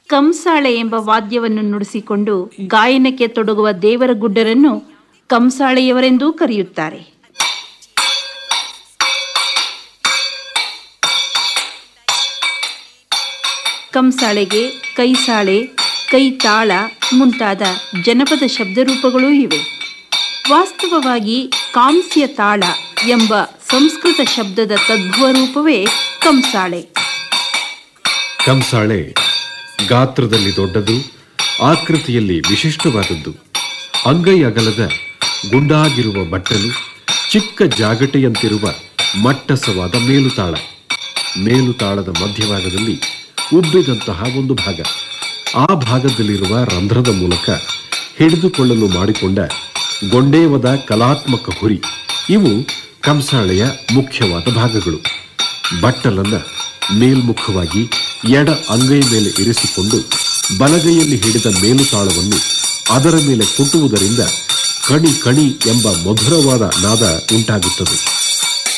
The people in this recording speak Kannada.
ಕಂಸಾಳೆ ಎಂಬ ವಾದ್ಯವನ್ನು ನುಡಿಸಿಕೊಂಡು ಗಾಯನಕ್ಕೆ ತೊಡಗುವ ದೇವರ ಗುಡ್ಡರನ್ನು ಕಂಸಾಳೆಯವರೆಂದೂ ಕರೆಯುತ್ತಾರೆ ಕಂಸಾಳೆಗೆ ಕೈಸಾಳೆ ಕೈತಾಳ ಮುಂತಾದ ಜನಪದ ಶಬ್ದರೂಪಗಳೂ ಇವೆ ವಾಸ್ತವವಾಗಿ ಕಾಂಸ್ಯ ತಾಳ ಎಂಬ ಸಂಸ್ಕೃತ ಶಬ್ದದ ತದ್ಭವ ರೂಪವೇ ಕಂಸಾಳೆ ಕಂಸಾಳೆ ಗಾತ್ರದಲ್ಲಿ ದೊಡ್ಡದು ಆಕೃತಿಯಲ್ಲಿ ವಿಶಿಷ್ಟವಾದದ್ದು ಅಂಗೈ ಅಗಲದ ಗುಂಡಾಗಿರುವ ಬಟ್ಟಲು ಚಿಕ್ಕ ಜಾಗಟೆಯಂತಿರುವ ಮಟ್ಟಸವಾದ ಮೇಲುತಾಳ ಮೇಲುತಾಳದ ಮಧ್ಯಭಾಗದಲ್ಲಿ ಉಬ್ಬಿದಂತಹ ಒಂದು ಭಾಗ ಆ ಭಾಗದಲ್ಲಿರುವ ರಂಧ್ರದ ಮೂಲಕ ಹಿಡಿದುಕೊಳ್ಳಲು ಮಾಡಿಕೊಂಡ ಗೊಂಡೇವದ ಕಲಾತ್ಮಕ ಹುರಿ ಇವು ಕಂಸಾಳೆಯ ಮುಖ್ಯವಾದ ಭಾಗಗಳು ಬಟ್ಟಲನ್ನ ಮೇಲ್ಮುಖವಾಗಿ ಎಡ ಅಂಗೈ ಮೇಲೆ ಇರಿಸಿಕೊಂಡು ಬಲಗೈಯಲ್ಲಿ ಹಿಡಿದ ಮೇಲುತಾಳವನ್ನು ಅದರ ಮೇಲೆ ಕುಟ್ಟುವುದರಿಂದ ಕಣಿ ಕಣಿ ಎಂಬ ಮಧುರವಾದ ನಾದ ಉಂಟಾಗುತ್ತದೆ